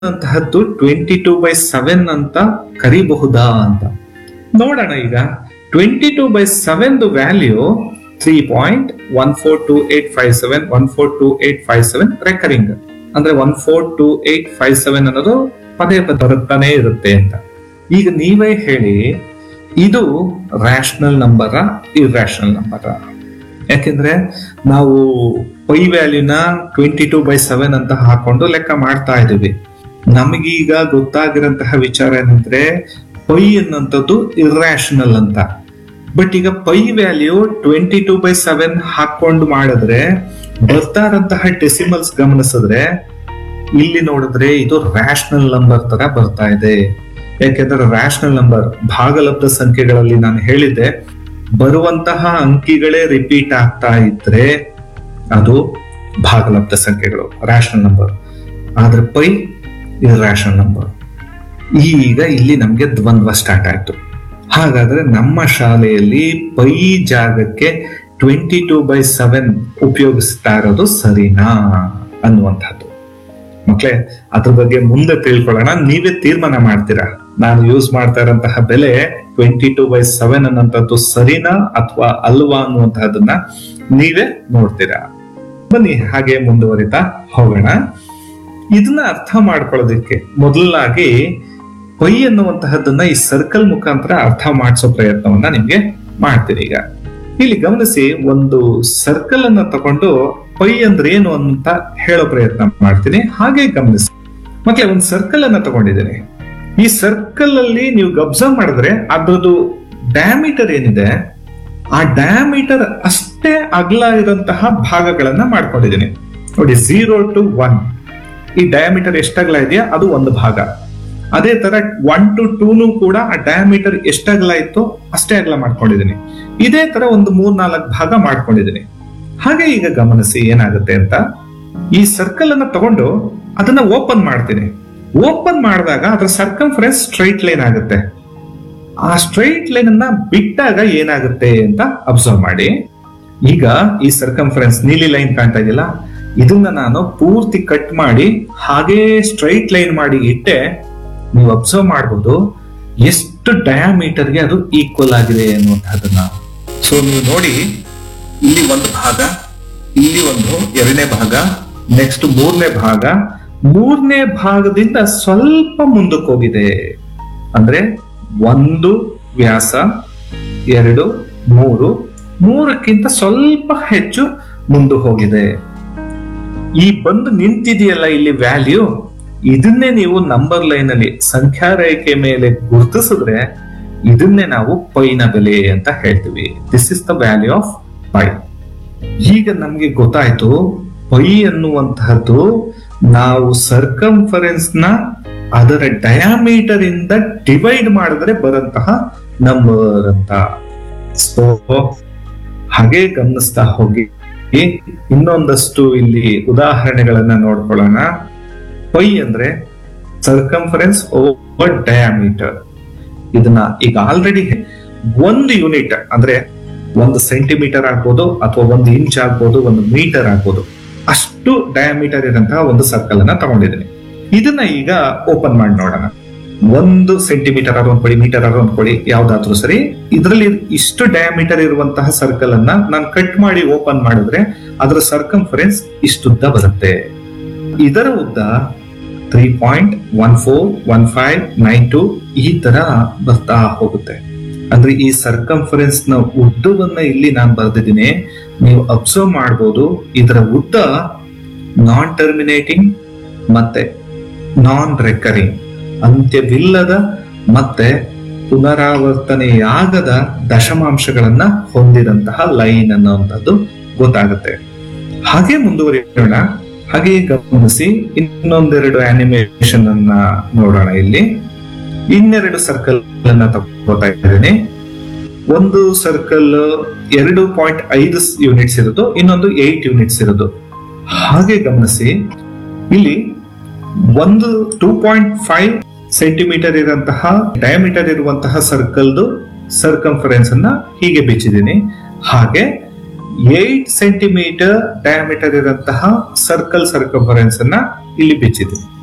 ಅಂತಹದ್ದು twenty two by seven ಅಂತ ಕರಿಬಹುದಾ ಅಂತ ನೋಡೋಣ ಈಗ twenty two by seven value three point one four two eight five seven one four two eight five seven recurring ಅಂದ್ರೆ one four two eight five seven ಅನ್ನೋದು ಪದೇ ಪದೇ ಬರುತ್ತಾನೆ ಇರುತ್ತೆ ಅಂತ ಈಗ ನೀವೇ ಹೇಳಿ ಇದು ರ್ಯಾಷನಲ್ ನಂಬರ ಇರ್ಯಾಷನಲ್ ನಂಬರ ಯಾಕೆಂದ್ರೆ ನಾವು ಪೈ ವ್ಯಾಲ್ಯೂನ ಟ್ವೆಂಟಿ ಟೂ ಬೈ ಸೆವೆನ್ ಅಂತ ಹಾಕೊಂಡು ಲೆಕ್ಕ ಮಾಡ್ತಾ ಇದೀವಿ ನಮಗೀಗ ಗೊತ್ತಾಗಿರಂತಹ ವಿಚಾರ ಏನಂದ್ರೆ ಪೈ ಅನ್ನಂಥದ್ದು ಇರ್ಯಾಷನಲ್ ಅಂತ ಬಟ್ ಈಗ pi value twenty two by seven ಹಾಕೊಂಡು ಮಾಡಿದ್ರೆ ಬರ್ತಾ ಇರಂತಹ ಡೆಸಿಮಲ್ಸ್ ಗಮನಿಸಿದ್ರೆ ಇಲ್ಲಿ ನೋಡಿದ್ರೆ ಇದು ರ್ಯಾಷನಲ್ ನಂಬರ್ ತರ ಬರ್ತಾ ಇದೆ ಯಾಕೆಂದ್ರೆ ರ್ಯಾಷನಲ್ ನಂಬರ್ ಭಾಗಲಬ್ಧ ಸಂಖ್ಯೆಗಳಲ್ಲಿ ನಾನು ಹೇಳಿದ್ದೆ ಬರುವಂತಹ ಅಂಕಿಗಳೇ ರಿಪೀಟ್ ಆಗ್ತಾ ಇದ್ರೆ ಅದು ಭಾಗಲಬ್ಧ ಸಂಖ್ಯೆಗಳು ರ್ಯಾಷನಲ್ ನಂಬರ್ ಆದ್ರೆ ಪೈ ಇರ್ಯಾಷನಲ್ ನಂಬರ್ ಈಗ ಇಲ್ಲಿ ನಮ್ಗೆ ದ್ವಂದ್ವ ಸ್ಟಾರ್ಟ್ ಆಯ್ತು ಹಾಗಾದ್ರೆ ನಮ್ಮ ಶಾಲೆಯಲ್ಲಿ ಪೈ ಜಾಗಕ್ಕೆ ಟ್ವೆಂಟಿ ಟೂ ಬೈ ಸೆವೆನ್ ಉಪಯೋಗಿಸ್ತಾ ಇರೋದು ಸರಿನಾ ಅನ್ನುವಂಥದ್ದು ಮಕ್ಳೇ ಅದ್ರ ಬಗ್ಗೆ ಮುಂದೆ ತಿಳ್ಕೊಳ್ಳೋಣ ನೀವೇ ತೀರ್ಮಾನ ಮಾಡ್ತೀರಾ ನಾನು ಯೂಸ್ ಮಾಡ್ತಾ ಇರೋಂತಹ ಬೆಲೆ ಟ್ವೆಂಟಿ ಟೂ ಬೈ ಸೆವೆನ್ ಅನ್ನೋಂಥದ್ದು ಸರಿನಾ ಅಥವಾ ಅಲ್ವಾ ಅನ್ನುವಂತಹದನ್ನ ನೀವೇ ನೋಡ್ತೀರಾ ಬನ್ನಿ ಹಾಗೆ ಮುಂದುವರಿತಾ ಹೋಗೋಣ ಇದನ್ನ ಅರ್ಥ ಮಾಡ್ಕೊಳ್ಳೋದಕ್ಕೆ ಮೊದಲಾಗಿ ಪೈ ಅನ್ನುವಂತಹದ್ದನ್ನ ಈ ಸರ್ಕಲ್ ಮುಖಾಂತರ ಅರ್ಥ ಮಾಡಿಸೋ ಪ್ರಯತ್ನವನ್ನ ನಿಮ್ಗೆ ಮಾಡ್ತೀನಿ ಈಗ ಇಲ್ಲಿ ಗಮನಿಸಿ ಒಂದು ಸರ್ಕಲ್ ಅನ್ನ ತಗೊಂಡು ಪೈ ಅಂದ್ರೆ ಏನು ಅಂತ ಹೇಳೋ ಪ್ರಯತ್ನ ಮಾಡ್ತೀನಿ ಹಾಗೆ ಗಮನಿಸಿ ಮತ್ತೆ ಒಂದು ಸರ್ಕಲ್ ಅನ್ನ ತಗೊಂಡಿದ್ದೀನಿ ಈ ಸರ್ಕಲ್ ಅಲ್ಲಿ ನೀವು ಅಬ್ಸರ್ವ್ ಮಾಡಿದ್ರೆ ಅದ್ರದ್ದು ಡಯಾಮೀಟರ್ ಏನಿದೆ ಆ ಡಯಾಮೀಟರ್ ಅಷ್ಟೇ ಅಗಲ ಇರುವಂತಹ ಭಾಗಗಳನ್ನ ಮಾಡ್ಕೊಂಡಿದ್ದೀನಿ ನೋಡಿ ಝೀರೋ ಟು ಒನ್ ಈ ಡಯಾಮೀಟರ್ ಎಷ್ಟಗಲ ಇದೆಯಾ ಅದು ಒಂದು ಭಾಗ ಅದೇ ತರ ಒನ್ ಟು ಟೂನು ಕೂಡ ಆ ಡಯಾಮೀಟರ್ ಎಷ್ಟಗಲ ಇತ್ತು ಅಷ್ಟೇ ಅಗಲ ಮಾಡ್ಕೊಂಡಿದ್ದೀನಿ ಇದೇ ತರ ಒಂದು ಮೂರ್ ನಾಲ್ಕು ಭಾಗ ಮಾಡ್ಕೊಂಡಿದ್ದೀನಿ ಹಾಗೆ ಈಗ ಗಮನಿಸಿ ಏನಾಗುತ್ತೆ ಅಂತ ಈ ಸರ್ಕಲ್ ಅನ್ನ ತಗೊಂಡು ಅದನ್ನ ಓಪನ್ ಮಾಡ್ತೀನಿ ಓಪನ್ ಮಾಡಿದಾಗ ಅದರ ಸರ್ಕಂಫರೆನ್ಸ್ ಸ್ಟ್ರೈಟ್ ಲೈನ್ ಆಗುತ್ತೆ ಆ ಸ್ಟ್ರೈಟ್ ಲೈನ್ ಅನ್ನ ಬಿಟ್ಟಾಗ ಏನಾಗುತ್ತೆ ಅಂತ ಅಬ್ಸರ್ವ್ ಮಾಡಿ ಈಗ ಈ ಸರ್ಕಂಫರೆನ್ಸ್ ನೀಲಿ ಲೈನ್ ಕಾಣ್ತಾ ಇದೆಯಲ್ಲ ಇದನ್ನ ನಾನು ಪೂರ್ತಿ ಕಟ್ ಮಾಡಿ ಹಾಗೇ ಸ್ಟ್ರೈಟ್ ಲೈನ್ ಮಾಡಿ ಇಟ್ಟೆ ನೀವು ಅಬ್ಸರ್ವ್ ಮಾಡಬಹುದು ಎಷ್ಟು ಡಯಾಮೀಟರ್ಗೆ ಅದು ಈಕ್ವಲ್ ಆಗಿದೆ ಅನ್ನುವಂಥದ್ದನ್ನ ಸೊ ನೀವು ನೋಡಿ ಇಲ್ಲಿ ಒಂದು ಭಾಗ ಇಲ್ಲಿ ಒಂದು ಎರಡನೇ ಭಾಗ ನೆಕ್ಸ್ಟ್ ಮೂರನೇ ಭಾಗ ಮೂರನೇ ಭಾಗದಿಂದ ಸ್ವಲ್ಪ ಮುಂದಕ್ಕೆ ಹೋಗಿದೆ ಅಂದ್ರೆ ಒಂದು ವ್ಯಾಸ ಎರಡು ಮೂರು ಮೂರಕ್ಕಿಂತ ಸ್ವಲ್ಪ ಹೆಚ್ಚು ಮುಂದೆ ಹೋಗಿದೆ ಈ ಬಂದು ನಿಂತಿದೆಯಲ್ಲ ಇಲ್ಲಿ ವ್ಯಾಲ್ಯೂ ಇದನ್ನೇ ನೀವು ನಂಬರ್ ಲೈನ್ ಅಲ್ಲಿ ಸಂಖ್ಯಾ ರೇಖೆ ಮೇಲೆ ಗುರುತಿಸಿದ್ರೆ ಇದನ್ನೇ ನಾವು ಪೈನ ಬೆಲೆ ಅಂತ ಹೇಳ್ತೀವಿ this is the value of pi ಈಗ ನಮ್ಗೆ ಗೊತ್ತಾಯ್ತು ಪೈ ಅನ್ನುವಂತಹದ್ದು ನಾವು ಸರ್ಕಂಫರೆನ್ಸ್ ನ ಅದರ ಡಯಾಮೀಟರ್ ಇಂದ ಡಿವೈಡ್ ಮಾಡಿದ್ರೆ ಬರಂತಹ ನಂಬರ್ ಅಂತ ಸೊ ಹಾಗೆ ಗಮನಿಸ್ತಾ ಹೋಗಿ ಇನ್ನೊಂದಷ್ಟು ಇಲ್ಲಿ ಉದಾಹರಣೆಗಳನ್ನ ನೋಡ್ಕೊಳ್ಳೋಣ ಪೈ ಅಂದ್ರೆ ಸರ್ಕಂಫರೆನ್ಸ್ ಓವರ್ ಡಯಾಮೀಟರ್ ಇದನ್ನ ಈಗ ಆಲ್ರೆಡಿ ಒಂದು ಯೂನಿಟ್ ಅಂದ್ರೆ ಒಂದು ಸೆಂಟಿಮೀಟರ್ ಆಗ್ಬೋದು ಅಥವಾ ಒಂದು ಇಂಚ್ ಆಗ್ಬೋದು ಒಂದು ಮೀಟರ್ ಆಗ್ಬೋದು ಅಷ್ಟು ಡಯಾಮೀಟರ್ ಇರಂತಹ ಒಂದು ಸರ್ಕಲ್ ಅನ್ನ ತಗೊಂಡಿದ್ದೀನಿ ಇದನ್ನ ಈಗ ಓಪನ್ ಮಾಡಿ ನೋಡೋಣ ಒಂದು ಸೆಂಟಿಮೀಟರ್ ಆದ್ರೂ ಅಂದ್ಕೊಳ್ಳಿ ಮೀಟರ್ ಆದ್ರೂ ಅಂದ್ಕೊಳ್ಳಿ ಯಾವ್ದಾದ್ರೂ ಸರಿ ಇದರಲ್ಲಿ ಇಷ್ಟು ಡಯಾಮೀಟರ್ ಇರುವಂತಹ ಸರ್ಕಲ್ ಅನ್ನ ನಾನು ಕಟ್ ಮಾಡಿ ಓಪನ್ ಮಾಡಿದ್ರೆ ಅದರ ಸರ್ಕಂಫರೆನ್ಸ್ ಇಷ್ಟುದ್ದ ಬರುತ್ತೆ ಇದರ ಉದ್ದ three point one four one five nine two ಈ ತರ ಬರ್ತಾ ಹೋಗುತ್ತೆ ಅಂದ್ರೆ ಈ ಸರ್ಕಂಫರೆನ್ಸ್ ನ ಉದ್ದವನ್ನ ಇಲ್ಲಿ ನಾನು ಬರೆದಿದ್ದೀನಿ ನೀವು ಅಬ್ಸರ್ವ್ ಮಾಡಬಹುದು ಇದರ ಉದ್ದ ನಾನ್ ಟರ್ಮಿನೇಟಿಂಗ್ ಮತ್ತೆ ನಾನ್ ರೆಕರಿಂಗ್ ಅಂತ್ಯವಿಲ್ಲದ ಮತ್ತೆ ಪುನರಾವರ್ತನೆಯಾಗದ ದಶಮಾಂಶಗಳನ್ನ ಹೊಂದಿದಂತಹ ಲೈನ್ ಅನ್ನುವಂಥದ್ದು ಗೊತ್ತಾಗುತ್ತೆ ಹಾಗೆ ಮುಂದುವರಿಯೋಣ ಹಾಗೆ ಗಮನಿಸಿ ಇನ್ನೊಂದೆರಡು ಆನಿಮೇಷನ್ ಅನ್ನ ನೋಡೋಣ ಇಲ್ಲಿ ಇನ್ನೆರಡು ಸರ್ಕಲ್ ಅನ್ನ ತಗೋತಾ ಇದ್ದೇನೆ ಒಂದು ಸರ್ಕಲ್ ಎರಡು ಪಾಯಿಂಟ್ ಐದು ಯೂನಿಟ್ಸ್ ಇರೋದು ಇನ್ನೊಂದು ಏಟ್ ಯೂನಿಟ್ಸ್ ಇರೋದು ಹಾಗೆ ಗಮನಿಸಿ ಇಲ್ಲಿ ಒಂದು ಟೂ ಪಾಯಿಂಟ್ ಫೈವ್ ಸೆಂಟಿಮೀಟರ್ ಇರುವಂತಹ ಡಯಾಮೀಟರ್ ಇರುವಂತಹ ಸರ್ಕಲ್ದು ಸರ್ಕಂಫರೆನ್ಸ್ ಅನ್ನ ಹೀಗೆ ಬಿಚ್ಚಿದ್ದೀನಿ ಹಾಗೆ ಏಟ್ ಸೆಂಟಿಮೀಟರ್ ಡಯಾಮೀಟರ್ ಇರುವಂತಹ ಸರ್ಕಲ್ ಸರ್ಕಂಫರೆನ್ಸ್ ಅನ್ನ ಇಲ್ಲಿ ಬಿಚ್ಚಿದ್ದೀನಿ